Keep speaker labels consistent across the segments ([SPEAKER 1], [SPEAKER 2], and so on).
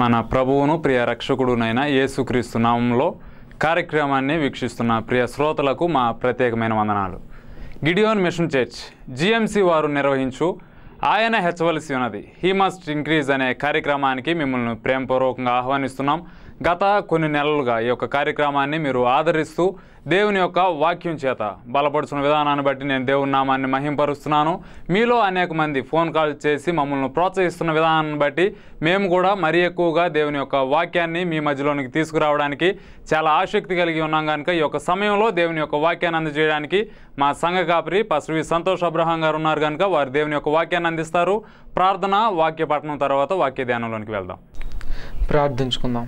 [SPEAKER 1] మన ప్రభువును ప్రియ రక్షకుడునైన యేసుక్రీస్తు నామంలో కార్యక్రమాన్ని వీక్షిస్తున్న ప్రియ శ్రోతలకు మా ప్రత్యేకమైన వందనాలు గిడియోన్ మిషన్ చర్చ్ జిఎంసి వారు నిర్వహించు ఆయన హెచ్చవలసి ఉన్నది హీ మస్ట్ ఇంక్రీజ్ అనే కార్యక్రమానికి మిమ్మల్ని ప్రేమపూర్వకంగా ఆహ్వానిస్తున్నాం గత కొన్ని నెలలుగా ఈ యొక్క కార్యక్రమాన్ని మీరు ఆదరిస్తూ దేవుని యొక్క వాక్యం చేత బలపడుతున్న విధానాన్ని బట్టి నేను దేవుని నామాన్ని మహింపరుస్తున్నాను మీలో అనేక మంది ఫోన్ కాల్ చేసి మమ్మల్ని ప్రోత్సహిస్తున్న విధానాన్ని బట్టి మేము కూడా మరీ ఎక్కువగా దేవుని యొక్క వాక్యాన్ని మీ మధ్యలోనికి తీసుకురావడానికి చాలా ఆసక్తి కలిగి ఉన్నాం కనుక ఈ యొక్క సమయంలో దేవుని యొక్క వాక్యాన్ని అందజేయడానికి మా సంఘ కాపరి పశ్రీ సంతోష్ అబ్రహాం గారు ఉన్నారు కనుక వారు దేవుని యొక్క వాక్యాన్ని అందిస్తారు ప్రార్థన వాక్య పఠనం తర్వాత వాక్య ధ్యానంలోనికి వెళ్దాం
[SPEAKER 2] ప్రార్థించుకుందాం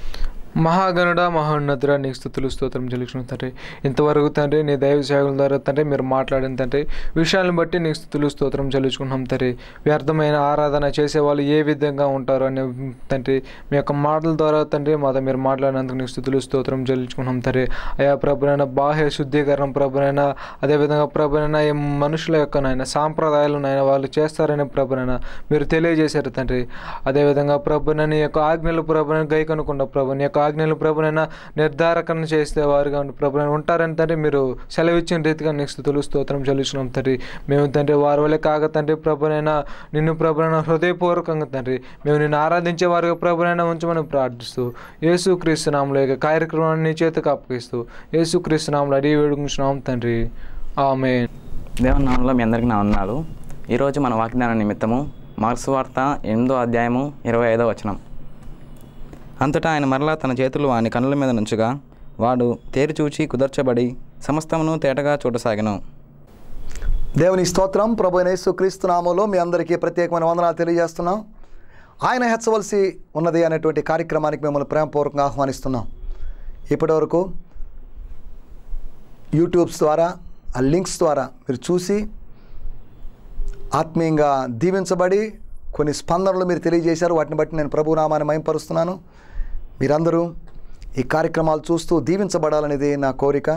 [SPEAKER 2] మహాగణుడ మహోన్నతుడ నీకు స్థుతులు స్తోత్రం చెల్లించిన తండ్రి ఇంతవరకు తండ్రి నీ దైవ సేవల ద్వారా తండ్రి మీరు మాట్లాడిన తండ్రి విషయాలను బట్టి నీకు స్థుతులు స్తోత్రం చెల్లించుకున్నాం తండ్రి వ్యర్థమైన ఆరాధన చేసే వాళ్ళు ఏ విధంగా ఉంటారు అనే తండ్రి మీ యొక్క మాటల ద్వారా తండ్రి మాతో మీరు మాట్లాడినందుకు నీకు స్థుతులు స్తోత్రం చెల్లించుకున్నాం తండ్రి అయా ప్రభునైనా బాహ్య శుద్ధీకరణ ప్రభునైనా అదేవిధంగా ప్రభునైనా ఈ మనుషుల యొక్క నాయన సాంప్రదాయాలు నాయన వాళ్ళు చేస్తారని ప్రభునైనా మీరు తెలియజేశారు తండ్రి అదేవిధంగా ప్రభునని యొక్క ఆజ్ఞలు ప్రభుని గై కనుకున్న ప్రభుని యొక్క ఆజ్ఞలు ప్రభునైనా నిర్ధారకరణ చేస్తే వారుగా ఉండి ప్రభుని ఉంటారని తండ్రి మీరు సెలవిచ్చిన రీతిగా నీకు స్థుతులు స్తోత్రం చెల్లించున్నాం తండ్రి మేము తండ్రి వారి వల్లే కాక తండ్రి ప్రభునైనా నిన్ను ప్రభునైనా హృదయపూర్వకంగా తండ్రి మేము నిన్ను ఆరాధించే వారిగా ప్రభునైనా ఉంచమని ప్రార్థిస్తూ యేసు క్రీస్తు నామలో యొక్క కార్యక్రమాన్ని నీ చేతికి అప్పగిస్తూ యేసు క్రీస్తు నామలో అడిగి వేడుకుంటున్నాం తండ్రి ఆమె
[SPEAKER 3] దేవుని నామంలో మీ అందరికీ నా వందనాలు ఈరోజు మన వాగ్దాన నిమిత్తము మార్క్స్ వార్త ఎనిమిదో అధ్యాయము ఇరవై ఐదో వచనం అంతటా ఆయన మరలా తన చేతులు వాని కన్నుల మీద నుంచుగా వాడు తేరిచూచి కుదర్చబడి సమస్తమును తేటగా చూడసాగెను
[SPEAKER 4] దేవుని స్తోత్రం ప్రభు యేసుక్రీస్తు నామంలో మీ అందరికీ ప్రత్యేకమైన వందనాలు తెలియజేస్తున్నాం ఆయన హెచ్చవలసి ఉన్నది అనేటువంటి కార్యక్రమానికి మిమ్మల్ని ప్రేమపూర్వకంగా ఆహ్వానిస్తున్నాం ఇప్పటివరకు యూట్యూబ్స్ ద్వారా ఆ లింక్స్ ద్వారా మీరు చూసి ఆత్మీయంగా దీవించబడి కొన్ని స్పందనలు మీరు తెలియజేశారు వాటిని బట్టి నేను ప్రభు నామాన్ని మయంపరుస్తున్నాను మీరందరూ ఈ కార్యక్రమాలు చూస్తూ దీవించబడాలనేది నా కోరిక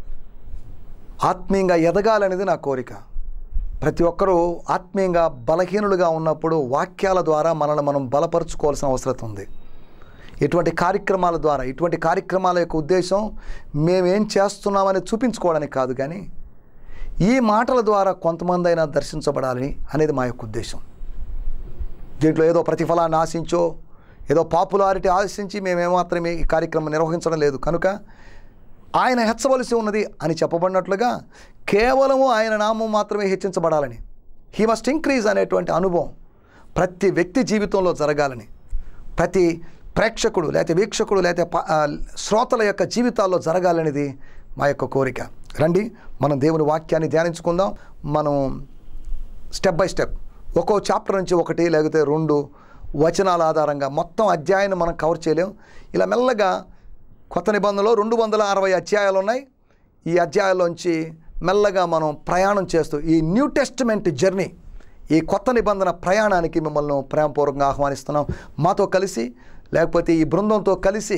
[SPEAKER 4] ఆత్మీయంగా ఎదగాలనేది నా కోరిక ప్రతి ఒక్కరూ ఆత్మీయంగా బలహీనులుగా ఉన్నప్పుడు వాక్యాల ద్వారా మనల్ని మనం బలపరుచుకోవాల్సిన అవసరం ఉంది ఇటువంటి కార్యక్రమాల ద్వారా ఇటువంటి కార్యక్రమాల యొక్క ఉద్దేశం మేమేం చేస్తున్నామని చూపించుకోవడానికి కాదు కానీ ఈ మాటల ద్వారా కొంతమంది అయినా దర్శించబడాలని అనేది మా యొక్క ఉద్దేశం దీంట్లో ఏదో ప్రతిఫలాన్ని ఆశించో ఏదో పాపులారిటీ ఆశించి మేమేమాత్రమే ఈ కార్యక్రమం నిర్వహించడం లేదు కనుక ఆయన హెచ్చవలసి ఉన్నది అని చెప్పబడినట్లుగా కేవలము ఆయన నామం మాత్రమే హెచ్చించబడాలని హీ మస్ట్ ఇంక్రీజ్ అనేటువంటి అనుభవం ప్రతి వ్యక్తి జీవితంలో జరగాలని ప్రతి ప్రేక్షకుడు లేకపోతే వీక్షకుడు లేకపోతే ప- ఆ, శ్రోతల యొక్క జీవితాల్లో జరగాలనేది మా యొక్క కోరిక రండి మనం దేవుని వాక్యాన్ని ధ్యానించుకుందాం మనం స్టెప్ బై స్టెప్ ఒక్కో చాప్టర్ నుంచి ఒకటి లేకపోతే రెండు వచనాల ఆధారంగా మొత్తం అధ్యాయాన్ని మనం కవర్ చేయలేం ఇలా మెల్లగా కొత్త నిబంధనలో రెండు వందల అరవై అధ్యాయాలు ఉన్నాయి ఈ అధ్యాయాల్లోంచి మెల్లగా మనం ప్రయాణం చేస్తూ ఈ న్యూ టెస్ట్మెంట్ జర్నీ ఈ కొత్త నిబంధన ప్రయాణానికి మిమ్మల్ని ప్రేమపూర్వకంగా ఆహ్వానిస్తున్నాం మాతో కలిసి లేకపోతే ఈ బృందంతో కలిసి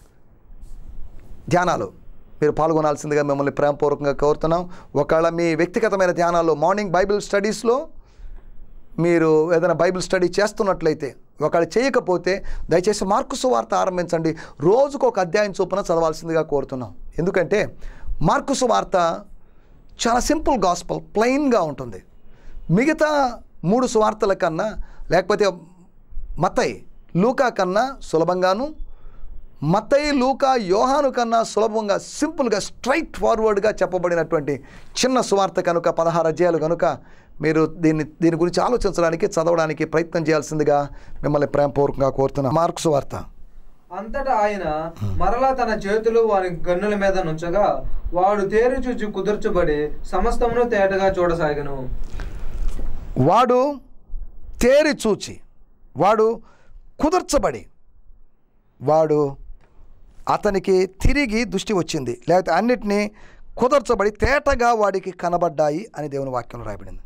[SPEAKER 4] ధ్యానాలు మీరు పాల్గొనాల్సిందిగా మిమ్మల్ని ప్రేమపూర్వకంగా కోరుతున్నాం ఒకవేళ మీ వ్యక్తిగతమైన ధ్యానాల్లో మార్నింగ్ బైబిల్ స్టడీస్లో మీరు ఏదైనా బైబిల్ స్టడీ చేస్తున్నట్లయితే ఒకవేళ చేయకపోతే దయచేసి మార్కుసు వార్త ఆరంభించండి రోజుకు ఒక అధ్యాయం చొప్పున చదవాల్సిందిగా కోరుతున్నాం ఎందుకంటే మార్కుసు వార్త చాలా సింపుల్ గాస్పల్ ప్లెయిన్గా ఉంటుంది మిగతా మూడు సువార్తల కన్నా లేకపోతే మతై లూకా కన్నా సులభంగాను మత్తయి లూకా యోహాను కన్నా సులభంగా సింపుల్గా స్ట్రైట్ ఫార్వర్డ్గా చెప్పబడినటువంటి చిన్న సువార్త కనుక పదహారు అధ్యాయాలు కనుక మీరు దీన్ని దీని గురించి ఆలోచించడానికి చదవడానికి ప్రయత్నం చేయాల్సిందిగా మిమ్మల్ని ప్రేమపూర్వకంగా కోరుతున్నా మార్క్స్ వార్త
[SPEAKER 2] అంతటా ఆయన మరలా తన చేతులు వాని గన్నుల మీద నుంచగా వాడు తేరు చూచి కుదుర్చబడి సమస్తమును తేటగా చూడసాగను
[SPEAKER 4] వాడు తేరి చూచి వాడు కుదర్చబడి వాడు అతనికి తిరిగి దృష్టి వచ్చింది లేకపోతే అన్నిటినీ కుదర్చబడి తేటగా వాడికి కనబడ్డాయి అని దేవుని వాక్యంలో రాయబడింది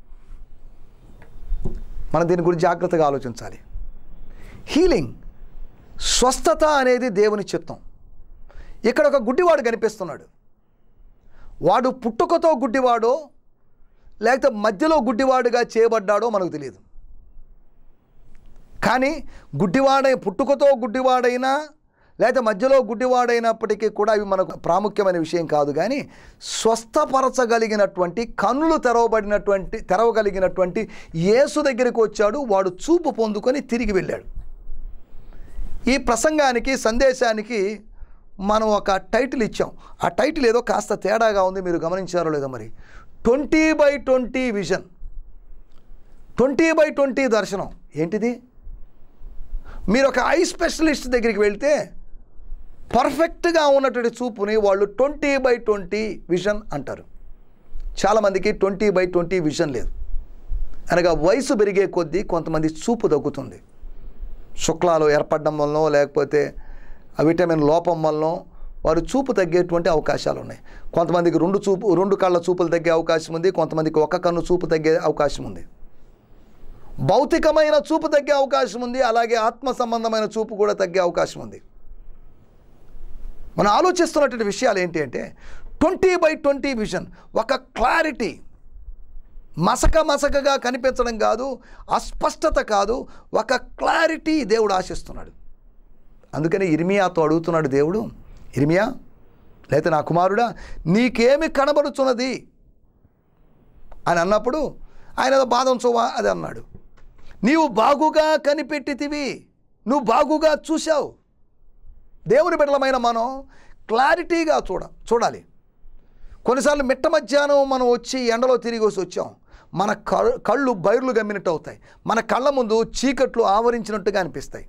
[SPEAKER 4] మనం దీని గురించి జాగ్రత్తగా ఆలోచించాలి హీలింగ్ స్వస్థత అనేది దేవుని చిత్తం ఇక్కడ ఒక గుడ్డివాడు కనిపిస్తున్నాడు వాడు పుట్టుకతో గుడ్డివాడో లేకపోతే మధ్యలో గుడ్డివాడుగా చేయబడ్డాడో మనకు తెలియదు కానీ గుడ్డివాడై పుట్టుకతో గుడ్డివాడైనా లేదా మధ్యలో గుడ్డివాడైనప్పటికీ కూడా అవి మనకు ప్రాముఖ్యమైన విషయం కాదు కానీ స్వస్థపరచగలిగినటువంటి కన్నులు తెరవబడినటువంటి తెరవగలిగినటువంటి యేసు దగ్గరికి వచ్చాడు వాడు చూపు పొందుకొని తిరిగి వెళ్ళాడు ఈ ప్రసంగానికి సందేశానికి మనం ఒక టైటిల్ ఇచ్చాం ఆ టైటిల్ ఏదో కాస్త తేడాగా ఉంది మీరు గమనించారో లేదో మరి twenty by twenty vision twenty by twenty దర్శనం ఏంటిది మీరు ఒక ఐ స్పెషలిస్ట్ దగ్గరికి వెళ్తే పర్ఫెక్ట్గా ఉన్నటువంటి చూపుని వాళ్ళు ట్వంటీ బై ట్వంటీ విజన్ అంటారు చాలామందికి ట్వంటీ బై ట్వంటీ విజన్ లేదు అనగా వయసు పెరిగే కొద్దీ కొంతమంది చూపు తగ్గుతుంది శుక్లాలు ఏర్పడడం వలనో లేకపోతే ఆ విటమిన్ లోపం వలనో వారు చూపు తగ్గేటువంటి అవకాశాలు ఉన్నాయి కొంతమందికి రెండు చూపు రెండు కళ్ళ చూపులు తగ్గే అవకాశం ఉంది కొంతమందికి ఒక కన్ను చూపు తగ్గే అవకాశం ఉంది భౌతికమైన చూపు తగ్గే అవకాశం ఉంది అలాగే ఆత్మ సంబంధమైన చూపు కూడా తగ్గే అవకాశం ఉంది మనం ఆలోచిస్తున్నటువంటి విషయాలు ఏంటి అంటే ట్వంటీ బై ట్వంటీ విజన్ ఒక క్లారిటీ మసక మసకగా కనిపించడం కాదు అస్పష్టత కాదు ఒక క్లారిటీ దేవుడు ఆశిస్తున్నాడు అందుకని ఇర్మియాతో అడుగుతున్నాడు దేవుడు ఇర్మియా లేకపోతే నా కుమారుడా నీకేమి కనబడుచున్నది అని అన్నప్పుడు ఆయన ఏదో బాధ ఉంచవా అది అన్నాడు నీవు బాగుగా కనిపెట్టితివి నువ్వు బాగుగా చూశావు దేవుని బిడ్డలమైన మనం క్లారిటీగా చూడ చూడాలి కొన్నిసార్లు మిట్ట మధ్యాహ్నం మనం వచ్చి ఎండలో తిరిగి వచ్చి వచ్చాం మన కళ్ళు కళ్ళు బైర్లు గమ్మినట్టు అవుతాయి మన కళ్ళ ముందు చీకట్లు ఆవరించినట్టుగా అనిపిస్తాయి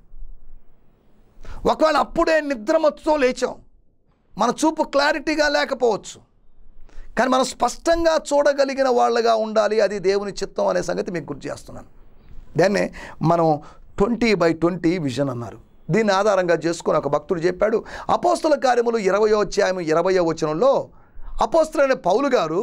[SPEAKER 4] ఒకవేళ అప్పుడే నిద్రమత్తుతో లేచాం మన చూపు క్లారిటీగా లేకపోవచ్చు కానీ మనం స్పష్టంగా చూడగలిగిన వాళ్ళగా ఉండాలి అది దేవుని చిత్తం అనే సంగతి మీకు గుర్తు చేస్తున్నాను దాన్నే మనం ట్వంటీ బై ట్వంటీ విజన్ అన్నారు దీన్ని ఆధారంగా చేసుకొని ఒక భక్తుడు చెప్పాడు అపోస్తుల కార్యములు ఇరవయో అధ్యాయం ఇరవయో వచనంలో అపోస్తులైన పౌలు గారు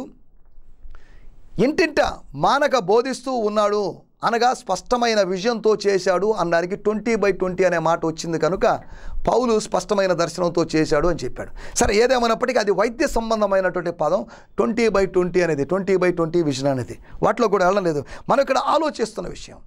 [SPEAKER 4] ఇంటింట మానక బోధిస్తూ ఉన్నాడు అనగా స్పష్టమైన విజయంతో చేశాడు అనడానికి ట్వంటీ బై ట్వంటీ అనే మాట వచ్చింది కనుక పౌలు స్పష్టమైన దర్శనంతో చేశాడు అని చెప్పాడు సరే ఏదేమైనప్పటికీ అది వైద్య సంబంధమైనటువంటి పదం ట్వంటీ బై ట్వంటీ అనేది ట్వంటీ బై ట్వంటీ విజన్ అనేది వాటిలో కూడా వెళ్ళలేదు మనం ఇక్కడ ఆలోచిస్తున్న విషయం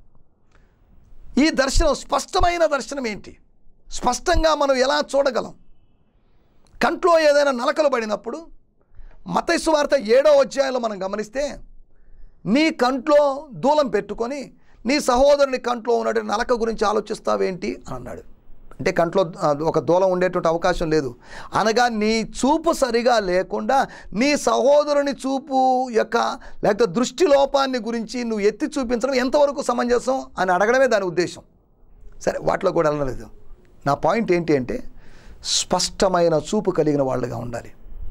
[SPEAKER 4] ఈ దర్శనం స్పష్టమైన దర్శనం ఏంటి స్పష్టంగా మనం ఎలా చూడగలం కంట్లో ఏదైనా నలకలు పడినప్పుడు మతైసు వార్త ఏడో అధ్యాయంలో మనం గమనిస్తే నీ కంట్లో దూలం పెట్టుకొని నీ సహోదరుని కంట్లో ఉన్నటువంటి నలక గురించి ఆలోచిస్తావేంటి అని అన్నాడు అంటే కంట్లో ఆ, ఒక దూలం ఉండేటువంటి అవకాశం లేదు అనగా నీ చూపు సరిగా లేకుండా నీ సహోదరుని చూపు యొక్క లేకపోతే దృష్టి లోపాన్ని గురించి నువ్వు ఎత్తి చూపించడం ఎంతవరకు సమంజసం అని అడగడమే దాని ఉద్దేశం సరే వాటిలో కూడా వెళ్ళలేదు నా పాయింట్ ఏంటి అంటే స్పష్టమైన చూపు కలిగిన వాళ్ళుగా ఉండాలి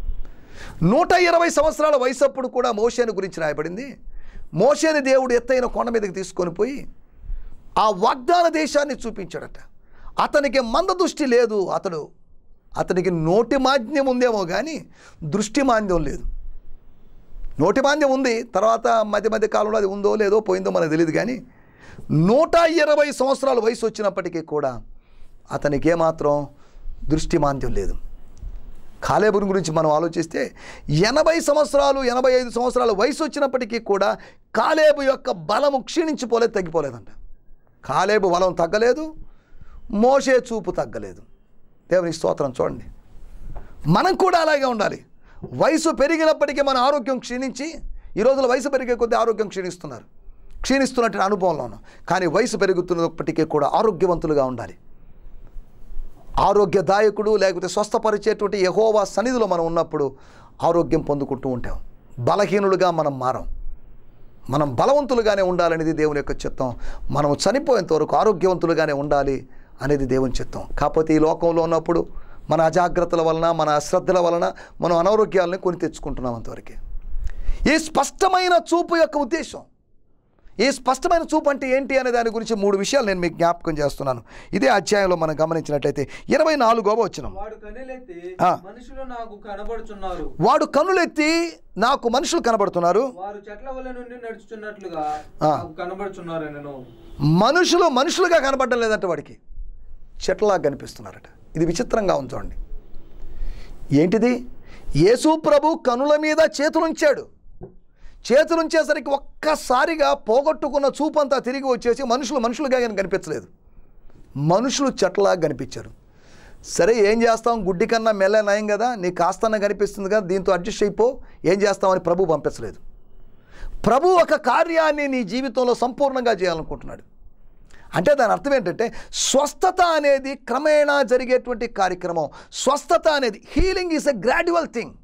[SPEAKER 4] నూట ఇరవై సంవత్సరాల వయసు అప్పుడు కూడా మోషేని గురించి రాయబడింది మోషేని దేవుడు ఎత్తైన కొండ మీదకి తీసుకొని పోయి ఆ వాగ్దాన దేశాన్ని చూపించాడట అతనికి మందదృష్టి లేదు అతడు అతనికి నోటి మాంద్యం ఉందేమో కానీ దృష్టి మాంద్యం లేదు నోటి మాంద్యం ఉంది తర్వాత మధ్య మధ్య కాలంలో అది ఉందో లేదో పోయిందో మనకు తెలియదు కానీ నూట ఇరవై సంవత్సరాల వయసు వచ్చినప్పటికీ కూడా అతనికి ఏమాత్రం దృష్టి మాంద్యం లేదు కాలేబుని గురించి మనం ఆలోచిస్తే ఎనభై సంవత్సరాలు ఎనభై ఐదు సంవత్సరాల వయసు వచ్చినప్పటికీ కూడా కాలేబు యొక్క బలము క్షీణించిపోలేదు తగ్గిపోలేదంట కాలేబు బలం తగ్గలేదు మోసే చూపు తగ్గలేదు దేవుని స్తోత్రం చూడండి మనం కూడా అలాగే ఉండాలి వయసు పెరిగినప్పటికీ మన ఆరోగ్యం క్షీణించి ఈ రోజుల వయసు పెరిగే కొద్దీ ఆరోగ్యం క్షీణిస్తున్నారు క్షీణిస్తున్నట్టు అనుభవంలో ఉన్నాం కానీ వయసు పెరుగుతున్నప్పటికీ కూడా ఆరోగ్యవంతులుగా ఉండాలి ఆరోగ్యదాయకుడు లేకపోతే స్వస్థపరిచేటువంటి యహోవా సన్నిధిలో మనం ఉన్నప్పుడు ఆరోగ్యం పొందుకుంటూ ఉంటాం బలహీనులుగా మనం మారం మనం బలవంతులుగానే ఉండాలనేది దేవుని యొక్క చిత్తం మనం చనిపోయేంత వరకు ఆరోగ్యవంతులుగానే ఉండాలి అనేది దేవుని చిత్తం కాకపోతే ఈ లోకంలో ఉన్నప్పుడు మన అజాగ్రత్తల వలన మన అశ్రద్ధల వలన మనం అనారోగ్యాలని కొని తెచ్చుకుంటున్నాం అంతవరకే ఈ స్పష్టమైన చూపు యొక్క ఉద్దేశం ఈ స్పష్టమైన చూపు అంటే ఏంటి అనే దాని గురించి మూడు విషయాలు నేను మీకు జ్ఞాపకం చేస్తున్నాను ఇదే అధ్యాయంలో మనం గమనించినట్లయితే ఇరవై నాలుగవ వచ్చిన
[SPEAKER 2] వాడు కనులెత్తి
[SPEAKER 4] ఆ.
[SPEAKER 2] మనుషులు నాకు కనబడుచున్నారు
[SPEAKER 4] వాడు కన్నులెత్తి నాకు మనుషులు కనబడుతున్నారు
[SPEAKER 2] వారు చెట్ల వల్ల నుండి నడుచుచున్నట్లుగా
[SPEAKER 4] ఆ.
[SPEAKER 2] నాకు కనబడుచున్నారు నేను
[SPEAKER 4] మనుషులు మనుషులుగా కనబడడం లేదంట వాడికి చెట్లలా కనిపిస్తున్నారట ఇది విచిత్రంగా ఉంది చూడండి ఏంటిది యేసు ప్రభు కనుల మీద చేతులుంచాడు చేతులుంచేసరికి ఒక్కసారిగా పోగొట్టుకున్న చూపంతా తిరిగి వచ్చేసి మనుషులు మనుషులుగా ఆయన కనిపించలేదు మనుషులు చెట్లలా కనిపించారు సరే ఏం చేస్తాం గుడ్డి కన్నా మెల్ల నయం కదా నీకు కాస్తన్నా కనిపిస్తుంది కదా దీంతో అడ్జస్ట్ అయిపో ఏం చేస్తామని ప్రభు పంపించలేదు ప్రభు ఒక కార్యాన్ని నీ జీవితంలో సంపూర్ణంగా చేయాలనుకుంటున్నాడు అంటే దాని అర్థం ఏంటంటే స్వస్థత అనేది క్రమేణా జరిగేటువంటి కార్యక్రమం స్వస్థత అనేది healing is a gradual thing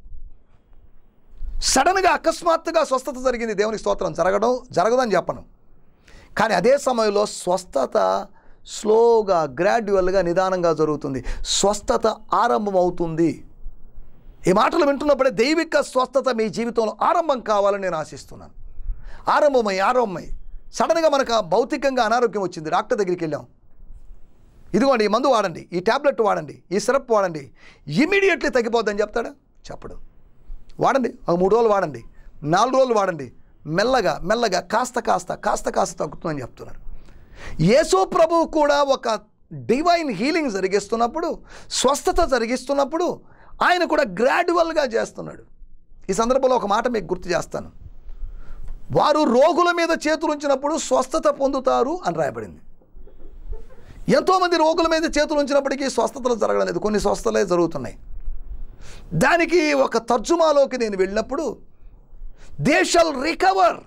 [SPEAKER 4] సడన్గా అకస్మాత్తుగా స్వస్థత జరిగింది దేవునికి స్తోత్రం జరగడం జరగదని చెప్పను కానీ అదే సమయంలో స్వస్థత స్లోగా గ్రాడ్యువల్గా నిదానంగా జరుగుతుంది స్వస్థత ఆరంభమవుతుంది ఈ మాటలు వింటున్నప్పుడే దైవిక స్వస్థత మీ జీవితంలో ఆరంభం కావాలని నేను ఆశిస్తున్నాను ఆరంభమై ఆరంభమై సడన్గా మనకు ఆ భౌతికంగా అనారోగ్యం వచ్చింది డాక్టర్ దగ్గరికి వెళ్ళాం ఇదిగోండి ఈ మందు వాడండి ఈ ట్యాబ్లెట్ వాడండి ఈ సిరప్ వాడండి ఇమీడియట్లీ తగ్గిపోద్దని చెప్తాడా చెప్పడు వాడండి ఒక మూడు రోజులు వాడండి నాలుగు రోజులు వాడండి మెల్లగా మెల్లగా కాస్త కాస్త కాస్త కాస్త తగ్గుతుందని చెప్తున్నారు యేసు ప్రభువు కూడా ఒక డివైన్ హీలింగ్ జరిగిస్తున్నప్పుడు స్వస్థత జరిగిస్తున్నప్పుడు ఆయన కూడా గ్రాడ్యువల్గా చేస్తున్నాడు ఈ సందర్భంలో ఒక మాట మీకు గుర్తు చేస్తాను వారు రోగుల మీద చేతులు ఉంచినప్పుడు స్వస్థత పొందుతారు అని రాయబడింది ఎంతోమంది రోగుల మీద చేతులు ఉంచినప్పటికీ స్వస్థతలు జరగడం లేదు కొన్ని స్వస్థలే జరుగుతున్నాయి దానికి ఒక తర్జుమాలోకి నేను వెళ్ళినప్పుడు దే షల్ రికవర్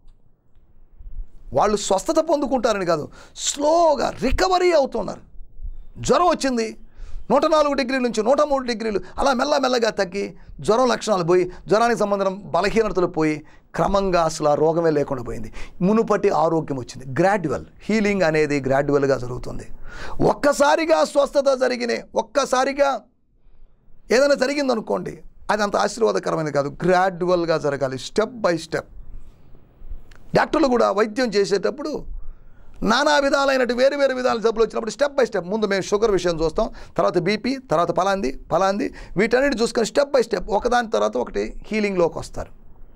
[SPEAKER 4] వాళ్ళు స్వస్థత పొందుకుంటారని కాదు స్లోగా రికవరీ అవుతున్నారు జ్వరం వచ్చింది నూట నాలుగు డిగ్రీల నుంచి నూట మూడు డిగ్రీలు అలా మెల్లమెల్లగా తగ్గి జ్వరం లక్షణాలు పోయి జ్వరానికి సంబంధం బలహీనతలు పోయి క్రమంగా అసలు ఆ రోగమే లేకుండా పోయింది మునుపటి ఆరోగ్యం వచ్చింది గ్రాడ్యువల్ హీలింగ్ అనేది గ్రాడ్యువల్గా జరుగుతుంది ఒక్కసారిగా స్వస్థత జరిగినాయి ఒక్కసారిగా ఏదైనా జరిగిందనుకోండి అది అంత ఆశీర్వాదకరమైనది కాదు గ్రాడ్యువల్గా జరగాలి స్టెప్ బై స్టెప్ డాక్టర్లు కూడా వైద్యం చేసేటప్పుడు నానా విధాలైనటు వేరు వేరు విధాల జబ్బులు వచ్చినప్పుడు స్టెప్ బై స్టెప్ ముందు మేము షుగర్ విషయం చూస్తాం తర్వాత బీపీ తర్వాత పలాంది పలాంది వీటన్నిటి చూసుకొని స్టెప్ బై స్టెప్ ఒకదాని తర్వాత ఒకటి హీలింగ్లోకి వస్తారు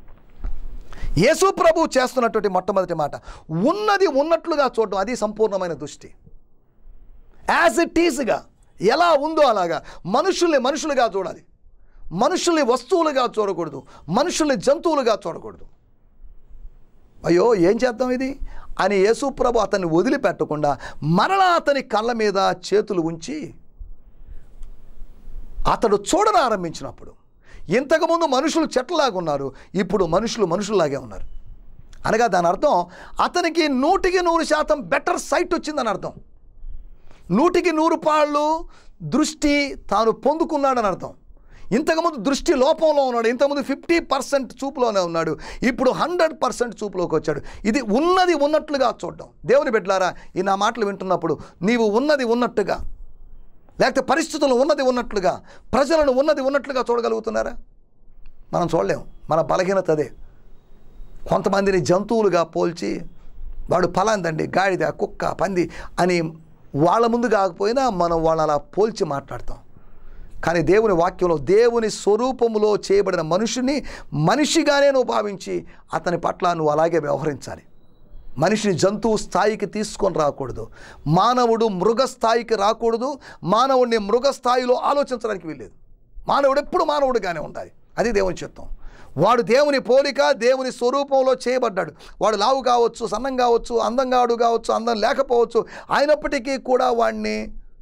[SPEAKER 4] యేసు ప్రభు చేస్తున్నటువంటి మొట్టమొదటి మాట ఉన్నది ఉన్నట్లుగా చూడడం అది సంపూర్ణమైన దృష్టి యాజ్ ఇట్ ఈస్గా ఎలా ఉందో అలాగా మనుషుల్ని మనుషులుగా చూడాలి మనుషుల్ని వస్తువులుగా చూడకూడదు మనుషుల్ని జంతువులుగా చూడకూడదు అయ్యో ఏం చేద్దాం ఇది అని యేసుప్రభు అతన్ని వదిలిపెట్టకుండా మరలా అతని కళ్ళ మీద చేతులు ఉంచి అతడు చూడను ఆరంభించినప్పుడు ఇంతకుముందు మనుషులు చెట్లలాగా ఉన్నారు ఇప్పుడు మనుషులు మనుషుల్లాగే ఉన్నారు అనగా దాని అర్థం అతనికి నూటికి నూరు శాతం బెటర్ సైట్ వచ్చిందని అర్థం నూటికి నూరు పాళ్ళు దృష్టి తాను పొందుకున్నాడని అర్థం ఇంతకుముందు దృష్టి లోపంలో ఉన్నాడు ఇంతకుముందు ఫిఫ్టీ పర్సెంట్ చూపులోనే ఉన్నాడు ఇప్పుడు హండ్రెడ్ పర్సెంట్ చూపులోకి వచ్చాడు ఇది ఉన్నది ఉన్నట్లుగా చూడడం దేవుని బిడ్డలారా ఈ నా మాటలు వింటున్నప్పుడు నీవు ఉన్నది ఉన్నట్టుగా లేకపోతే పరిస్థితులు ఉన్నది ఉన్నట్లుగా ప్రజలను ఉన్నది ఉన్నట్లుగా చూడగలుగుతున్నారా మనం చూడలేం మన బలహీనత అదే కొంతమందిని జంతువులుగా పోల్చి వాడు ఫలాందండి గాడిద కుక్క పంది అని వాళ్ళ ముందు కాకపోయినా మనం వాళ్ళని అలా పోల్చి మాట్లాడతాం కానీ దేవుని వాక్యంలో దేవుని స్వరూపములో చేయబడిన మనుషుని మనిషిగానే నువ్వు భావించి అతని పట్ల నువ్వు అలాగే వ్యవహరించాలి మనిషిని జంతువు స్థాయికి తీసుకొని రాకూడదు మానవుడు మృగ స్థాయికి రాకూడదు మానవుడిని మృగ స్థాయిలో ఆలోచించడానికి వీల్లేదు మానవుడు ఎప్పుడు మానవుడిగానే ఉండాలి అది దేవుని చిత్తం వాడు దేవుని పోలిక దేవుని స్వరూపంలో చేయబడ్డాడు వాడు లావు కావచ్చు సన్నం కావచ్చు అందంగాడు కావచ్చు అందం లేకపోవచ్చు అయినప్పటికీ కూడా వాడిని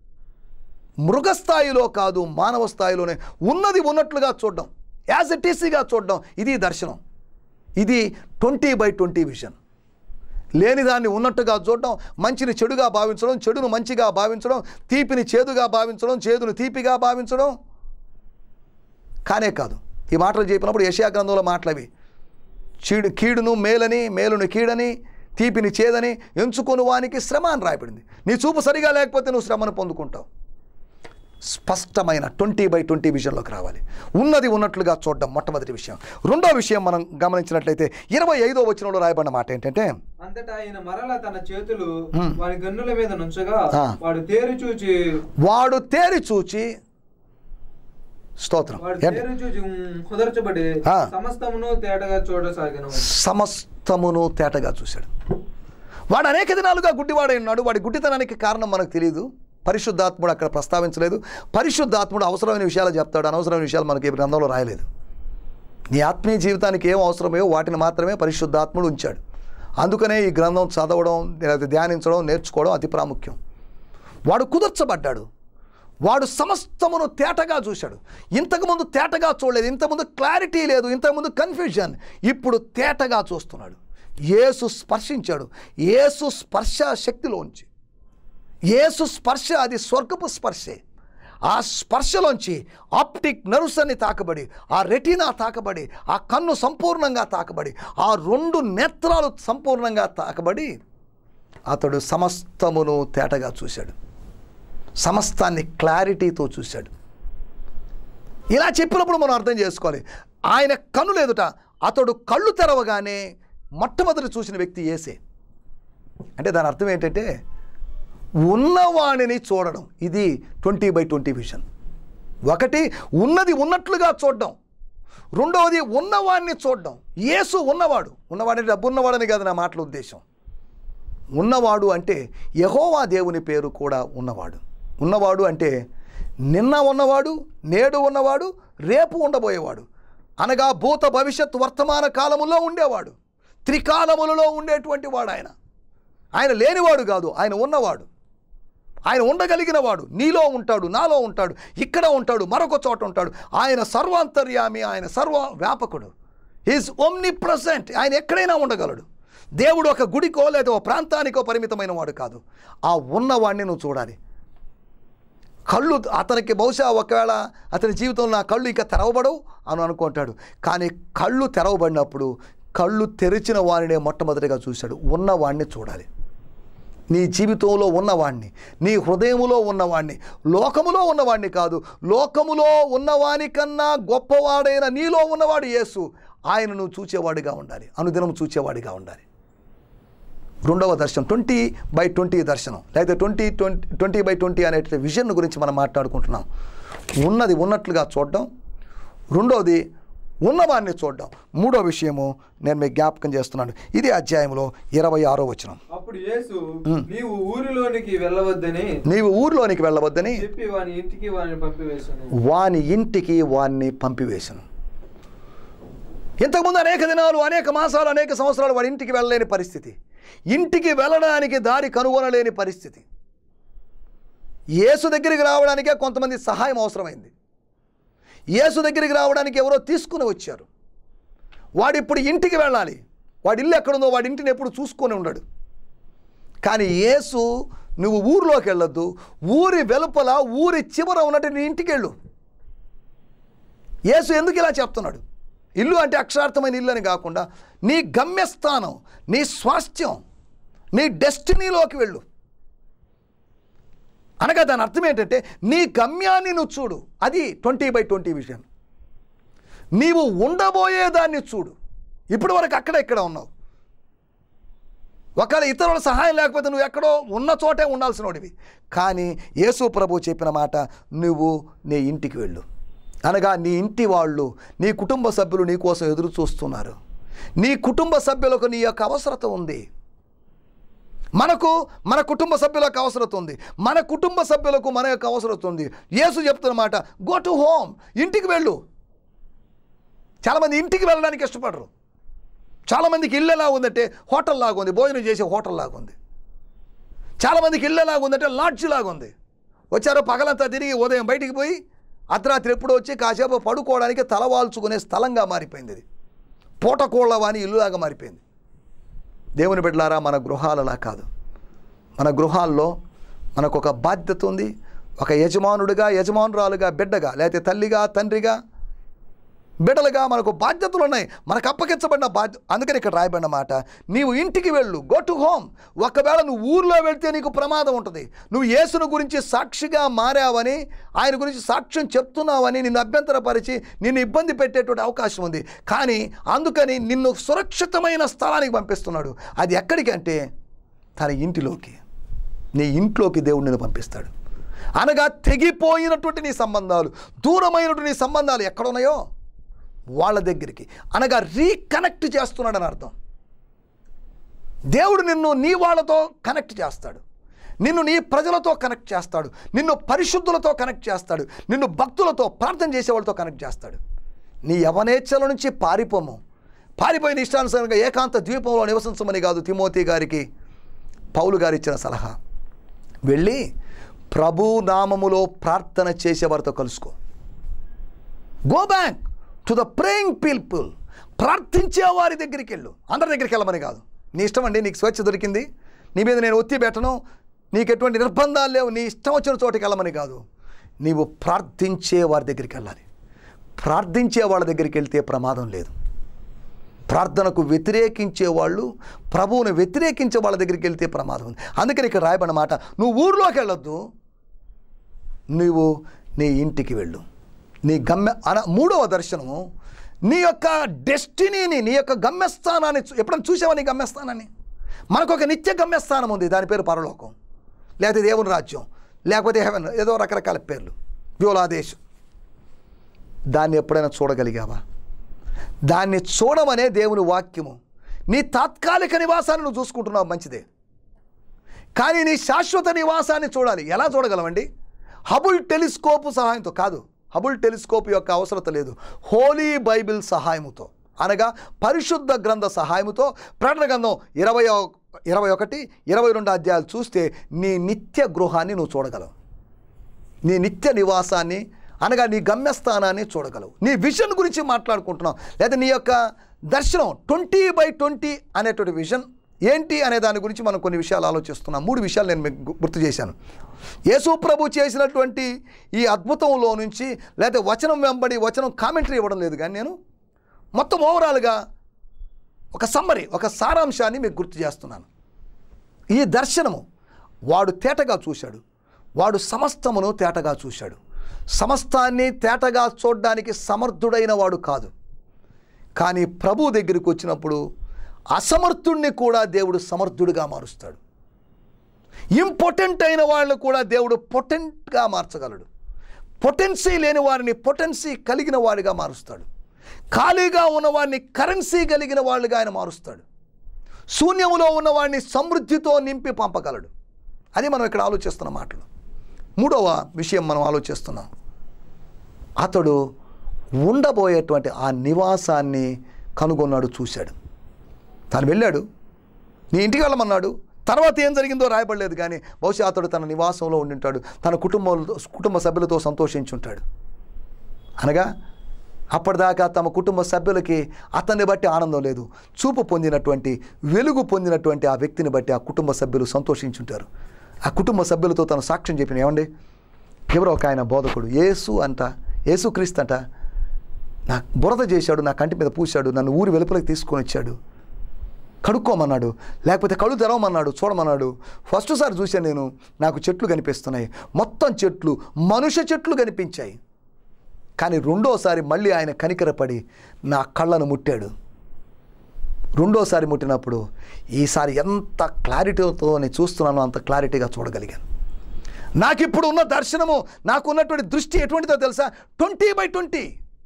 [SPEAKER 4] మృగస్థాయిలో కాదు మానవ స్థాయిలోనే ఉన్నది ఉన్నట్లుగా చూడడం యాజ్ ఎ టీసీగా చూడడం ఇది దర్శనం ఇది ట్వంటీ బై ట్వంటీ విజన్ లేని దాన్ని ఉన్నట్టుగా చూడడం మంచిని చెడుగా భావించడం చెడును మంచిగా భావించడం తీపిని చేదుగా భావించడం చేదును తీపిగా భావించడం కానే కాదు ఈ మాటలు చెప్పినప్పుడు యశయా గ్రంథంలో మాటలవి చీడు కీడును మేలని మేలును కీడని తీపిని చేదని ఎంచుకొని వానికి శ్రమ అని రాయబడింది నీ చూపు సరిగా లేకపోతే నువ్వు శ్రమను పొందుకుంటావు స్పష్టమైన ట్వంటీ బై ట్వంటీ విషయంలోకి రావాలి ఉన్నది ఉన్నట్లుగా చూడడం మొట్టమొదటి విషయం రెండో విషయం మనం గమనించినట్లయితే ఇరవై ఐదో వచనంలో రాయబడిన మాట ఏంటంటే
[SPEAKER 2] అంతటా ఆయన మరల తన చేతులు
[SPEAKER 4] మ్.
[SPEAKER 2] వారి గన్నుల మీద నుంచగా
[SPEAKER 4] ఆ.
[SPEAKER 2] వాడు తేరు చూచి
[SPEAKER 4] వాడు తేరి చూచి స్తోత్రం
[SPEAKER 2] వాడు
[SPEAKER 4] ఏంటి?
[SPEAKER 2] తేరు చూచి మ్, కుదర్చబడి
[SPEAKER 4] ఆ.
[SPEAKER 2] సమస్తమును తేటగా చూడసాగను
[SPEAKER 4] సమస్తమును తేటగా చూశాడు వాడు అనేక దినాలుగా గుడ్డివాడై ఉన్నాడు వాడి గుడ్డితనానికి కారణం మనకు తెలియదు పరిశుద్ధాత్ముడు అక్కడ ప్రస్తావించలేదు పరిశుద్ధాత్ముడు అవసరమైన విషయాలు చెప్తాడు అనవసరమైన విషయాలు మనకి ఈ గ్రంథంలో రాయలేదు నీ ఆత్మీయ జీవితానికి ఏం అవసరమో వాటిని మాత్రమే పరిశుద్ధాత్ముడు ఉంచాడు అందుకనే ఈ గ్రంథం చదవడం లేదా ధ్యానించడం నేర్చుకోవడం అతి ప్రాముఖ్యం వాడు కుదర్చబడ్డాడు వాడు సమస్తమును తేటగా చూశాడు ఇంతకుముందు తేటగా చూడలేదు ఇంతకుముందు క్లారిటీ లేదు ఇంతకుముందు కన్ఫ్యూజన్ ఇప్పుడు తేటగా చూస్తున్నాడు యేసు స్పర్శించాడు యేసు స్పర్శ శక్తిలోంచి యేసు స్పర్శ అది స్వర్గపు స్పర్శే ఆ స్పర్శలోంచి ఆప్టిక్ నర్వ్స్ అని తాకబడి ఆ రెటీనా తాకబడి ఆ కన్ను సంపూర్ణంగా తాకబడి ఆ రెండు నేత్రాలు సంపూర్ణంగా తాకబడి అతడు సమస్తమును తేటగా చూశాడు సమస్తాన్ని క్లారిటీతో చూశాడు ఇలా చెప్పినప్పుడు మనం అర్థం చేసుకోవాలి ఆయన కన్నులు ఎదుట అతడు కళ్ళు తెరవగానే మొట్టమొదటి చూసిన వ్యక్తి ఏసే అంటే దాని అర్థం ఏంటంటే ఉన్నవాణిని చూడడం ఇది ట్వంటీ బై ట్వంటీ విజన్ ఒకటి ఉన్నది ఉన్నట్లుగా చూడడం రెండవది ఉన్నవాడిని చూడడం యేసు ఉన్నవాడు ఉన్నవాడంటే డబ్బు ఉన్నవాడని కాదు నా మాటల ఉద్దేశం ఉన్నవాడు అంటే యహోవా దేవుని పేరు కూడా ఉన్నవాడు ఉన్నవాడు అంటే నిన్న ఉన్నవాడు నేడు ఉన్నవాడు రేపు ఉండబోయేవాడు అనగా భూత భవిష్యత్ వర్తమాన కాలములో ఉండేవాడు త్రికాలములలో ఉండేటువంటి వాడు ఆయన ఆయన లేనివాడు కాదు ఆయన ఉన్నవాడు ఆయన ఉండగలిగిన వాడు నీలో ఉంటాడు నాలో ఉంటాడు ఇక్కడ ఉంటాడు మరొక చోట ఉంటాడు ఆయన సర్వాంతర్యామి ఆయన సర్వ వ్యాపకుడు ఈజ్ ఓమ్ని ప్రజెంట్ ఆయన ఎక్కడైనా ఉండగలడు దేవుడు ఒక గుడికో లేదా ఒక ప్రాంతానికో పరిమితమైన వాడు కాదు ఆ ఉన్నవాడిని నువ్వు చూడాలి కళ్ళు అతనికి బహుశా ఒకవేళ అతని జీవితంలో నా కళ్ళు ఇంకా తెరవబడవు అని అనుకుంటాడు కానీ కళ్ళు తెరవబడినప్పుడు కళ్ళు తెరిచిన వాడినే మొట్టమొదటిగా చూశాడు ఉన్నవాడిని చూడాలి నీ జీవితంలో ఉన్నవాణ్ణి నీ హృదయములో ఉన్నవాణ్ణి లోకములో ఉన్నవాణ్ణి కాదు లోకములో ఉన్నవాని కన్నా గొప్పవాడైన నీలో ఉన్నవాడు యేసు ఆయనను చూచేవాడిగా ఉండాలి అనుదినం చూచేవాడిగా ఉండాలి రెండవ దర్శనం ట్వంటీ బై ట్వంటీ దర్శనం లేకపోతే twenty twenty twenty by twenty అనే విజన్ గురించి మనం మాట్లాడుకుంటున్నాం ఉన్నది ఉన్నట్లుగా చూడడం రెండవది ఉన్నవాడిని చూడడం మూడో విషయము నేను మీకు జ్ఞాపకం చేస్తున్నాను ఇది అధ్యాయంలో ఇరవై ఆరో వచనం
[SPEAKER 2] అప్పుడు యేసు నీవు ఊరిలోనికి వెళ్ళవద్దని
[SPEAKER 4] నీవు ఊరిలోనికి వెళ్ళవద్దని
[SPEAKER 2] చెప్పి వాని ఇంటికి వాని పంపివేశాను
[SPEAKER 4] వాని ఇంటికి వాన్ని పంపివేశను ఇంతకుముందు అనేక దినాలు అనేక మాసాలు అనేక సంవత్సరాలు వాడి ఇంటికి వెళ్ళలేని పరిస్థితి ఇంటికి వెళ్ళడానికి దారి కనుగొనలేని పరిస్థితి యేసు దగ్గరికి రావడానికే కొంతమంది సహాయం అవసరమైంది యేసు దగ్గరికి రావడానికి ఎవరో తీసుకుని వచ్చారు వాడు ఇప్పుడు ఇంటికి వెళ్ళాలి వాడి ఇల్లు ఎక్కడుందో వాడి ఇంటిని ఎప్పుడు చూసుకొని ఉండడు కానీ యేసు నువ్వు ఊరిలోకి వెళ్ళొద్దు ఊరి వెలుపల ఊరి చివర ఉన్నట్టు నీ ఇంటికి వెళ్ళు యేసు ఎందుకు ఇలా చెప్తున్నాడు ఇల్లు అంటే అక్షరార్థమైన ఇల్లు అని కాకుండా నీ గమ్యస్థానం నీ స్వాస్థ్యం నీ డెస్టినీలోకి వెళ్ళు అనగా దాని అర్థం ఏంటంటే నీ గమ్యాన్ని నువ్వు చూడు అది ట్వంటీ బై ట్వంటీ విషయం నీవు ఉండబోయేదాన్ని చూడు ఇప్పటి వరకు అక్కడ ఇక్కడ ఉన్నావు ఒకవేళ ఇతరుల సహాయం లేకపోతే నువ్వు ఎక్కడో ఉన్న చోటే ఉండాల్సినోడివి కానీ యేసు ప్రభు చెప్పిన మాట నువ్వు నీ ఇంటికి వెళ్ళు అనగా నీ ఇంటి వాళ్ళు నీ కుటుంబ సభ్యులు నీ కోసం ఎదురు చూస్తున్నారు నీ కుటుంబ సభ్యులకు నీ యొక్క అవసరత ఉంది మనకు మన కుటుంబ సభ్యులకు అవసరత ఉంది మన కుటుంబ సభ్యులకు మన యొక్క అవసరత ఉంది యేసు చెప్తున్న మాట గో టు హోమ్ ఇంటికి వెళ్ళు చాలామంది ఇంటికి వెళ్ళడానికి ఇష్టపడరు చాలామందికి ఇల్లు ఎలా ఉందంటే హోటల్ లాగా ఉంది భోజనం చేసే హోటల్ లాగా ఉంది చాలామందికి ఇల్లు ఎలాగా ఉందంటే లాడ్జ్ లాగా ఉంది వచ్చారో పగలంతా తిరిగి ఉదయం బయటికి పోయి అర్ధరాత్రి ఎప్పుడో వచ్చి కాసేపు పడుకోవడానికి తలవాల్చుకునే స్థలంగా మారిపోయింది ఇది పూటకోళ్ళవాని ఇల్లులాగా మారిపోయింది దేవుని బిడ్డలారా మన గృహాలలా కాదు మన గృహాల్లో మనకు ఒక బాధ్యత ఉంది ఒక యజమానుడిగా యజమానురాలుగా బిడ్డగా లేకపోతే తల్లిగా తండ్రిగా బిడ్డలుగా మనకు బాధ్యతలు ఉన్నాయి మనకు అప్పగించబడిన బాధ్యత అందుకని ఇక్కడ రాయబడిన మాట నీవు ఇంటికి వెళ్ళు గో టు హోమ్ ఒకవేళ నువ్వు ఊర్లో వెళ్తే నీకు ప్రమాదం ఉంటుంది నువ్వు యేసును గురించి సాక్షిగా మారావని ఆయన గురించి సాక్ష్యం చెప్తున్నావని నిన్ను అభ్యంతరపరిచి నిన్ను ఇబ్బంది పెట్టేటువంటి అవకాశం ఉంది కానీ అందుకని నిన్ను సురక్షితమైన స్థలానికి పంపిస్తున్నాడు అది ఎక్కడికంటే తన ఇంటిలోకి నీ ఇంట్లోకి దేవుడు నిన్ను పంపిస్తాడు అనగా తెగిపోయినటువంటి నీ సంబంధాలు దూరమైనటువంటి నీ సంబంధాలు ఎక్కడున్నాయో వాళ్ళ దగ్గరికి అనగా రీకనెక్ట్ చేస్తున్నాడని అర్థం దేవుడు నిన్ను నీ వాళ్ళతో కనెక్ట్ చేస్తాడు నిన్ను నీ ప్రజలతో కనెక్ట్ చేస్తాడు నిన్ను పరిశుద్ధులతో కనెక్ట్ చేస్తాడు నిన్ను భక్తులతో ప్రార్థన చేసేవాళ్ళతో కనెక్ట్ చేస్తాడు నీ యవనేచ్ఛల నుంచి పారిపోము పారిపోయిన ఇష్టానుసారంగా ఏకాంత ద్వీపంలో నివసించమని కాదు తిమోతి గారికి పౌలు గారు ఇచ్చిన సలహా వెళ్ళి ప్రభు నామములో ప్రార్థన చేసేవారితో కలుసుకో go back to the praying people ప్రార్థించే వారి దగ్గరికి వెళ్ళు అందరి దగ్గరికి వెళ్ళమని కాదు నీ ఇష్టం అండి నీకు స్వేచ్ఛ దొరికింది నీ మీద నేను ఒత్తి పెట్టను నీకు ఎటువంటి నిర్బంధాలు లేవు నీ ఇష్టం వచ్చిన చోటికి వెళ్ళమని కాదు నీవు ప్రార్థించే వారి దగ్గరికి వెళ్ళాలి ప్రార్థించే వాళ్ళ దగ్గరికి వెళ్తే ప్రమాదం లేదు ప్రార్థనకు వ్యతిరేకించే వాళ్ళు ప్రభువును వ్యతిరేకించే వాళ్ళ దగ్గరికి వెళ్తే ప్రమాదం ఉంది అందుకని ఇక్కడ రాయబడిన మాట నువ్వు ఊర్లోకి వెళ్ళొద్దు నువ్వు నీ ఇంటికి వెళ్ళు నీ గమ్య అన మూడవ దర్శనము నీ యొక్క డెస్టినీని నీ యొక్క గమ్యస్థానాన్ని చూ- ఎప్పుడైనా చూసావా నీ గమ్యస్థానాన్ని మనకు ఒక నిత్య గమ్యస్థానం ఉంది దాని పేరు పరలోకం లేకపోతే దేవుని రాజ్యం లేకపోతే హెవెన్ ఏదో రకరకాల పేర్లు వ్యోలాదేశం దాన్ని ఎప్పుడైనా చూడగలిగావా దాన్ని చూడమనే దేవుని వాక్యము నీ తాత్కాలిక నివాసాన్ని నువ్వు చూసుకుంటున్నావు మంచిదే కానీ నీ శాశ్వత నివాసాన్ని చూడాలి ఎలా చూడగలమండి హబుల్ టెలిస్కోప్ సహాయంతో కాదు హబుల్ టెలిస్కోప్ యొక్క అవసరత లేదు హోలీ బైబిల్ సహాయముతో అనగా పరిశుద్ధ గ్రంథ సహాయముతో ప్రకటన గ్రంథం ఇరవై ఇరవై ఒకటి ఇరవై రెండు అధ్యాయాలు చూస్తే నీ నిత్య గృహాన్ని నువ్వు చూడగలవు నీ నిత్య నివాసాన్ని అనగా నీ గమ్యస్థానాన్ని చూడగలవు నీ విజన్ గురించి మాట్లాడుకుంటున్నావు లేదా నీ యొక్క దర్శనం ట్వంటీ బై ట్వంటీ అనేటువంటి విజన్ ఏంటి అనే దాని గురించి మనం కొన్ని విషయాలు ఆలోచిస్తున్నాం మూడు విషయాలు నేను మీకు గు- గుర్తు చేశాను యేసు ప్రభు చేసినటువంటి ఈ అద్భుతంలో నుంచి లేదా వచనం వెంబడి వచనం కామెంటరీ ఇవ్వడం లేదు కానీ నేను మొత్తం ఓవరాల్గా ఒక సమ్మరి ఒక సారాంశాన్ని మీకు గుర్తు చేస్తున్నాను ఈ దర్శనము వాడు తేటగా చూశాడు వాడు సమస్తమును తేటగా చూశాడు సమస్తాన్ని తేటగా చూడడానికి సమర్థుడైన వాడు కాదు కానీ ప్రభు దగ్గరికి వచ్చినప్పుడు అసమర్థుణ్ణి కూడా దేవుడు సమర్థుడిగా మారుస్తాడు ఇంపార్టెంట్ అయిన వాళ్ళని కూడా దేవుడు పొటెంట్గా మార్చగలడు పొటెన్సీ లేని వారిని పొటెన్సీ కలిగిన వాడిగా మారుస్తాడు ఖాళీగా ఉన్నవాడిని కరెన్సీ కలిగిన వాళ్ళుగా ఆయన మారుస్తాడు శూన్యములో ఉన్నవాడిని సమృద్ధితో నింపి పంపగలడు అది మనం ఇక్కడ ఆలోచిస్తున్న మాటలు మూడవ విషయం మనం ఆలోచిస్తున్నాం అతడు ఉండబోయేటువంటి ఆ నివాసాన్ని కనుగొన్నాడు చూశాడు తను వెళ్ళాడు నీ ఇంటికి వెళ్ళమన్నాడు తర్వాత ఏం జరిగిందో రాయబడలేదు కానీ బహుశా అతడు తన నివాసంలో ఉండింటాడు తన కుటుంబంలో కుటుంబ సభ్యులతో సంతోషించుంటాడు అనగా అప్పటిదాకా తమ కుటుంబ సభ్యులకి అతన్ని బట్టి ఆనందం లేదు చూపు పొందినటువంటి వెలుగు పొందినటువంటి ఆ వ్యక్తిని బట్టి ఆ కుటుంబ సభ్యులు సంతోషించుంటారు ఆ కుటుంబ సభ్యులతో తను సాక్ష్యం చెప్పిన ఏమండి ఎవరో ఒక ఆయన బోధకుడు యేసు అంట యేసుక్రీస్తు అంట నా బురద చేశాడు నా కంటి మీద పూశాడు నన్ను ఊరి వెలుపలకి తీసుకొని వచ్చాడు కడుక్కోమన్నాడు లేకపోతే కళ్ళు తెరవమన్నాడు చూడమన్నాడు ఫస్ట్ సారి చూశాను నేను నాకు చెట్లు కనిపిస్తున్నాయి మొత్తం చెట్లు మనుష్య చెట్లు కనిపించాయి కానీ రెండోసారి మళ్ళీ ఆయన కనికరపడి నా కళ్ళను ముట్టాడు రెండోసారి ముట్టినప్పుడు ఈసారి ఎంత క్లారిటీతో నేను చూస్తున్నానో అంత క్లారిటీగా చూడగలిగాను నాకు ఇప్పుడు ఉన్న దర్శనము నాకు ఉన్నటువంటి దృష్టి ఎటువంటిదో తెలుసా ట్వంటీ బై ట్వంటీ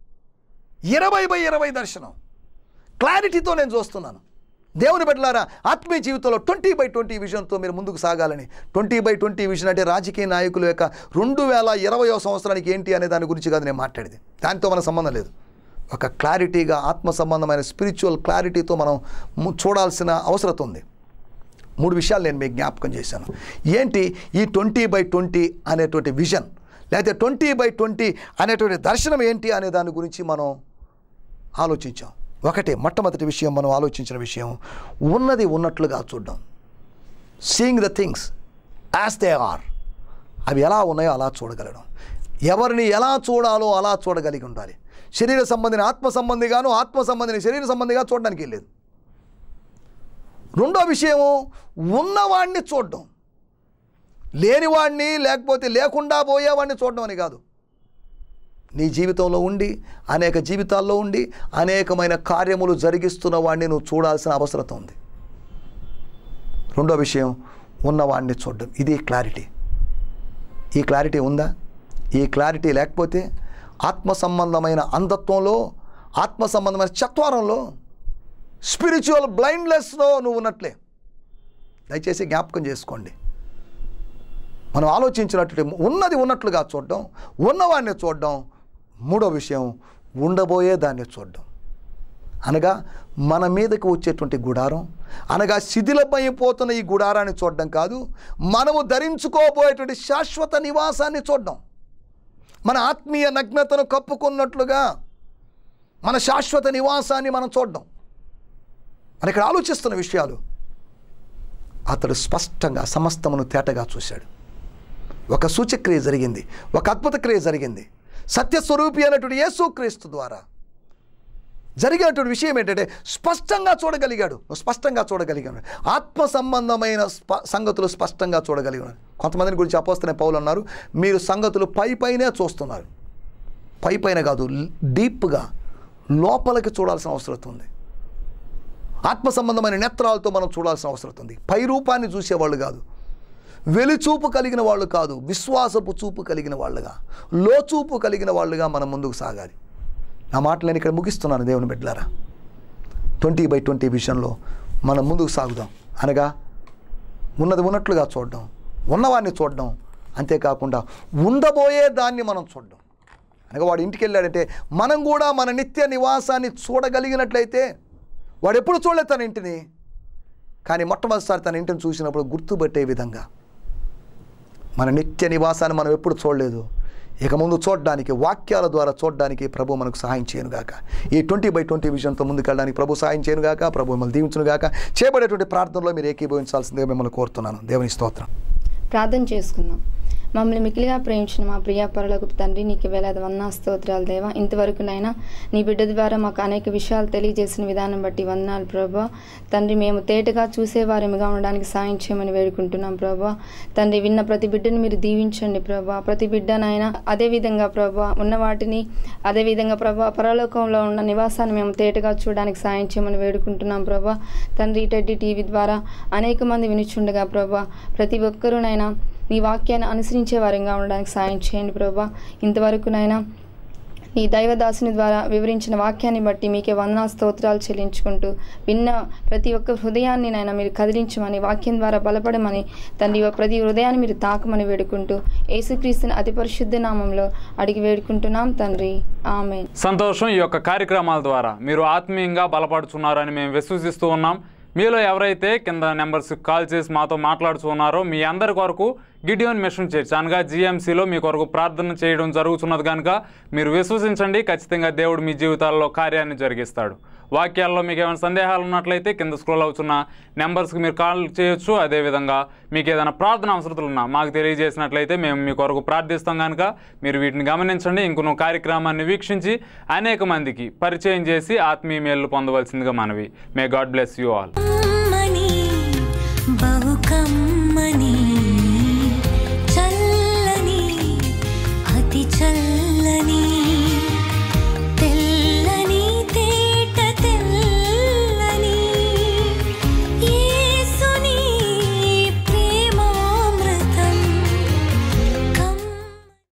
[SPEAKER 4] ఇరవై బై ఇరవై దర్శనం క్లారిటీతో నేను చూస్తున్నాను దేవుని బిడ్డలారా ఆత్మీయ జీవితంలో ట్వంటీ బై ట్వంటీ విజన్తో మీరు ముందుకు సాగాలని ట్వంటీ బై ట్వంటీ విజన్ అంటే రాజకీయ నాయకుల యొక్క రెండు వేల ఇరవయో సంవత్సరానికి ఏంటి అనే దాని గురించి కాదు నేను మాట్లాడేది దానితో మన సంబంధం లేదు ఒక క్లారిటీగా ఆత్మ సంబంధమైన స్పిరిచువల్ క్లారిటీతో మనం ము- చూడాల్సిన అవసరం ఉంది మూడు విషయాలు నేను మీకు జ్ఞాపకం చేశాను ఏంటి ఈ ట్వంటీ బై ట్వంటీ అనేటువంటి విజన్ లేకపోతే ట్వంటీ బై ట్వంటీ అనేటువంటి దర్శనం ఏంటి అనే దాని గురించి మనం ఆలోచించాం ఒకటి మొట్టమొదటి విషయం మనం ఆలోచించిన విషయం ఉన్నది ఉన్నట్లుగా చూడడం seeing the things as they are అవి ఎలా ఉన్నాయో అలా చూడగలడం ఎవరిని ఎలా చూడాలో అలా చూడగలిగి ఉండాలి శరీర సంబంధిని ఆత్మ సంబంధిగాను ఆత్మ సంబంధిని శరీర సంబంధిగా చూడడానికి లేదు రెండో విషయము ఉన్నవాడిని చూడడం లేనివాడిని లేకపోతే లేకుండా పోయేవాడిని చూడడం అని కాదు నీ జీవితంలో ఉండి అనేక జీవితాల్లో ఉండి అనేకమైన కార్యములు జరిగిస్తున్న వాడిని నువ్వు చూడాల్సిన అవసరం ఉంది రెండో విషయం ఉన్నవాడిని చూడడం ఇది క్లారిటీ ఈ క్లారిటీ ఉందా ఈ క్లారిటీ లేకపోతే ఆత్మ సంబంధమైన అంధత్వంలో ఆత్మ సంబంధమైన చత్వారంలో స్పిరిచువల్ బ్లైండ్లెస్లో నువ్వు ఉన్నట్లే దయచేసి జ్ఞాపకం చేసుకోండి మనం ఆలోచించినట్టు ఉన్నది ఉన్నట్లుగా చూడడం ఉన్నవాడిని చూడడం మూడో విషయం ఉండబోయే దాన్ని చూడడం అనగా మన మీదకు వచ్చేటువంటి గుడారం అనగా శిథిలమైపోతున్న ఈ గుడారాన్ని చూడడం కాదు మనము ధరించుకోబోయేటువంటి శాశ్వత నివాసాన్ని చూడడం మన ఆత్మీయ నగ్నతను కప్పుకున్నట్లుగా మన శాశ్వత నివాసాన్ని మనం చూడడం మన ఇక్కడ ఆలోచిస్తున్న విషయాలు అతడు స్పష్టంగా సమస్తమును తేటగా చూశాడు ఒక సూచక్రియ జరిగింది ఒక అద్భుత క్రియ జరిగింది సత్యస్వరూపి అయినటువంటి యేసుక్రీస్తు ద్వారా జరిగినటువంటి విషయం ఏంటంటే స్పష్టంగా చూడగలిగాడు నువ్వు స్పష్టంగా చూడగలిగాడు ఆత్మ సంబంధమైన స్ప సంగతులు స్పష్టంగా చూడగలిగాడు కొంతమందిని గురించి అపోస్తనే పౌలు అన్నారు మీరు సంగతులు పై పైనే చూస్తున్నారు పై పైన కాదు డీప్గా లోపలికి చూడాల్సిన అవసరం ఉంది ఆత్మ సంబంధమైన నేత్రాలతో మనం చూడాల్సిన అవసరం ఉంది పై రూపాన్ని చూసేవాళ్ళు కాదు వెలిచూపు కలిగిన వాళ్ళు కాదు విశ్వాసపు చూపు కలిగిన వాళ్ళుగా లోచూపు కలిగిన వాళ్ళుగా మనం ముందుకు సాగాలి నా మాటలు నేను ఇక్కడ ముగిస్తున్నాను దేవుని బిడ్డలారా ట్వంటీ బై ట్వంటీ విషయంలో మనం ముందుకు సాగుదాం అనగా ఉన్నది ఉన్నట్లుగా చూడడం ఉన్నవాడిని చూడడం అంతేకాకుండా ఉండబోయే దాన్ని మనం చూడడం అనగా వాడు ఇంటికి వెళ్ళాడంటే మనం కూడా మన నిత్య నివాసాన్ని చూడగలిగినట్లయితే వాడు ఎప్పుడు చూడలేదు తన ఇంటిని కానీ మొట్టమొదటిసారి తన ఇంటిని చూసినప్పుడు గుర్తుపట్టే విధంగా మన నిత్య నివాసాన్ని మనం ఎప్పుడు చూడలేదు ఇక ముందు చూడడానికి వాక్యాల ద్వారా చూడడానికి ప్రభు మనకు సహాయం చేయనుగాక ఈ ట్వంటీ బై ట్వంటీ విజన్తో ముందుకెళ్ళడానికి ప్రభు సహాయం చేయనుగాక ప్రభు మిమ్మల్ని దీవించునుగాక చేయబడేటువంటి ప్రార్థనలో మీరు ఏకీభవించాల్సిందిగా మిమ్మల్ని కోరుతున్నాను దేవుని స్తోత్రం
[SPEAKER 5] ప్రార్థన చేసుకుందాం మమ్మల్ని మికిలిగా ప్రేమించిన మా ప్రియ పరులకు తండ్రి నీకు వేలాది వందనా స్తోత్రాలు దేవా ఇంతవరకునైనా నీ బిడ్డ ద్వారా మాకు అనేక విషయాలు తెలియజేసిన విధానం బట్టి వందనాలు ప్రభా తండ్రి మేము తేటగా చూసేవారముగా ఉండడానికి సాయం చేయమని వేడుకుంటున్నాం ప్రభా తండ్రి విన్న ప్రతి బిడ్డను మీరు దీవించండి ప్రభా ప్రతి బిడ్డనైనా అదే విధంగా ప్రభా ఉన్న వాటిని అదే విధంగా ప్రభా పరలోకంలో ఉన్న నివాసాన్ని మేము తేటగా చూడడానికి సాయం చేయమని వేడుకుంటున్నాం ప్రభా తండ్రి టెడ్డి టీవీ ద్వారా అనేక మంది వినుచుండగా ప్రభా ప్రతి ఒక్కరూనైనా నీ వాక్యాన్ని అనుసరించే వారంగా ఉండడానికి సాయం చేయండి ప్రభా ఇంతవరకునైనా నీ దైవదాసుని ద్వారా వివరించిన వాక్యాన్ని బట్టి మీకే వందనా స్తోత్రాలు చెల్లించుకుంటూ విన్న ప్రతి ఒక్క హృదయాన్ని నైనా మీరు కదిలించమని వాక్యం ద్వారా బలపడమని తండ్రి ప్రతి హృదయాన్ని మీరు తాకమని వేడుకుంటూ యేసుక్రీస్తుని అతి పరిశుద్ధ నామంలో అడిగి వేడుకుంటున్నాం తండ్రి ఆమె
[SPEAKER 1] సంతోషం ఈ యొక్క కార్యక్రమాల ద్వారా మీరు ఆత్మీయంగా బలపడుతున్నారని మేము విశ్వసిస్తూ ఉన్నాం మీలో ఎవరైతే కింద నెంబర్స్కి కాల్ చేసి మాతో మాట్లాడుతున్నారో మీ అందరి కొరకు గిడియోన్ మిషన్ చర్చ్ అనగా జిఎంసీలో మీ కొరకు ప్రార్థన చేయడం జరుగుతున్నది కనుక మీరు విశ్వసించండి ఖచ్చితంగా దేవుడు మీ జీవితాల్లో కార్యాన్ని జరిగిస్తాడు వాక్యాల్లో మీకు ఏమైనా సందేహాలు ఉన్నట్లయితే కింద స్క్రోల్ అవుతున్న నెంబర్స్కి మీరు కాల్ చేయొచ్చు అదేవిధంగా మీకు ఏదైనా ప్రార్థన అవసరతలు ఉన్నా మాకు తెలియజేసినట్లయితే మేము మీ కొరకు ప్రార్థిస్తాం కనుక మీరు వీటిని గమనించండి ఇంకొన కార్యక్రమాన్ని వీక్షించి అనేక మందికి పరిచయం చేసి ఆత్మీయ మేలు పొందవలసిందిగా మనవి may God bless you all